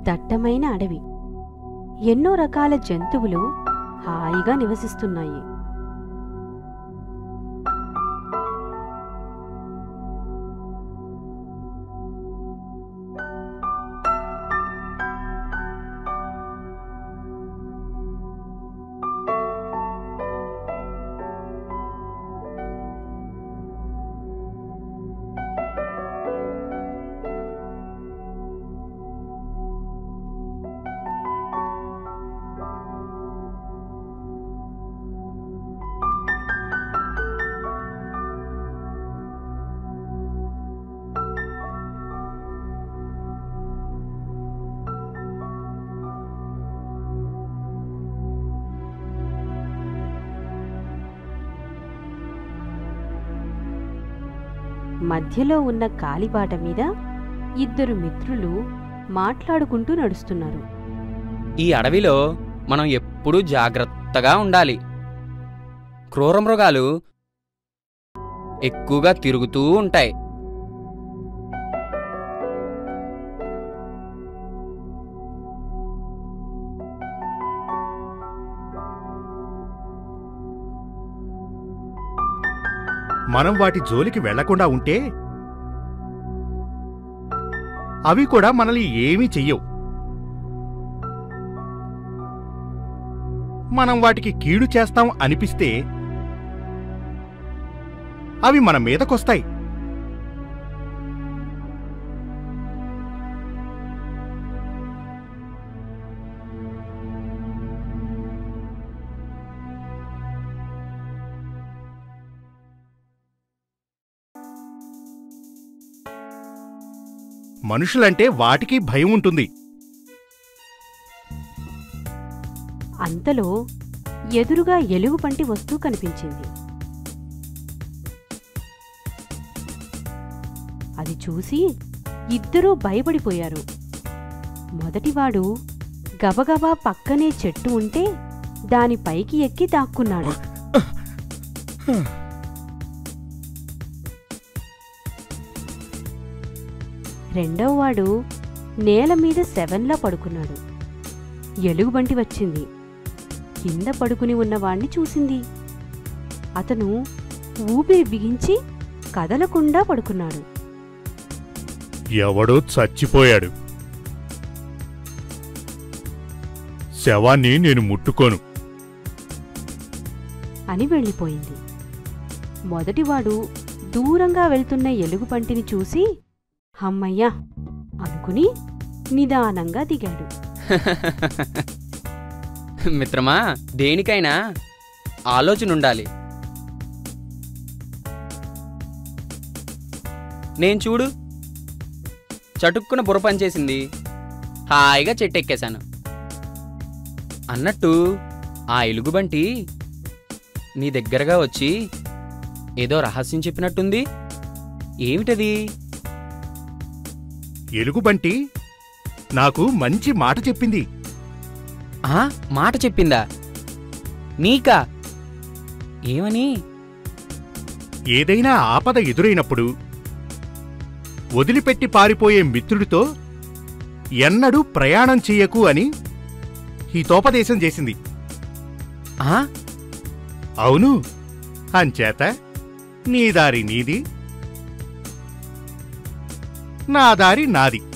దట్టమైన అడవి ఎన్నో రకాల జంతువులు హాయిగా నివసిస్తున్నాయి మధ్యలో ఉన్న కాలిబాట మీద ఇద్దరు మిత్రులు మాట్లాడుకుంటూ నడుస్తున్నారు ఈ అడవిలో మనం ఎప్పుడూ జాగ్రత్తగా ఉండాలి క్రూర మృగాలు ఎక్కువగా తిరుగుతూ ఉంటాయి మనం వాటి జోలికి వెళ్లకుండా ఉంటే అవి కూడా మనల్ని ఏమీ చెయ్యవు మనం వాటికి కీడు చేస్తాం అనిపిస్తే అవి మన మీదకొస్తాయి మనుషులంటే వాటికి భయం ఉంటుంది అంతలో ఎదురుగా ఎలుగుబంటి వస్తూ కనిపించింది అది చూసి ఇద్దరూ భయపడిపోయారు మొదటివాడు గబగబా పక్కనే చెట్టు ఉంటే దాని పైకి ఎక్కి దాక్కున్నాడు రెండవవాడు నేల మీద సెవెన్లా పడుకున్నాడు ఎలుగుబంటి వచ్చింది కింద పడుకుని ఉన్నవాణ్ణి చూసింది అతను ఊపిరి బిగించి కదలకుండా పడుకున్నాడు ఎవడో చచ్చిపోయాడు శవాన్ని నేను ముట్టుకోను అని వెళ్ళిపోయింది మొదటివాడు దూరంగా వెళ్తున్న ఎలుగుబంటిని చూసి హమ్మయ్యా అనుకుని నిదానంగా దిగాడు మిత్రమా దేనికైనా ఆలోచన ఉండాలి నేను చూడు చటుక్కున బుర్ర పనిచేసింది హాయిగా చెట్టెక్కేశాను అన్నట్టు ఆ ఎలుగుబంటి నీ దగ్గరగా వచ్చి ఏదో రహస్యం చెప్పినట్టుంది ఏమిటది ఎలుగుబంటి నాకు మంచి మాట చెప్పింది ఆ మాట చెప్పిందా నీకా ఏమని ఏదైనా ఆపద ఎదురైనప్పుడు వదిలిపెట్టి పారిపోయే మిత్రుడితో ఎన్నడూ ప్రయాణం చెయ్యకు అని హితోపదేశం చేసింది ఆ అవును అంచేత నీ దారి నీది నా దారి నాది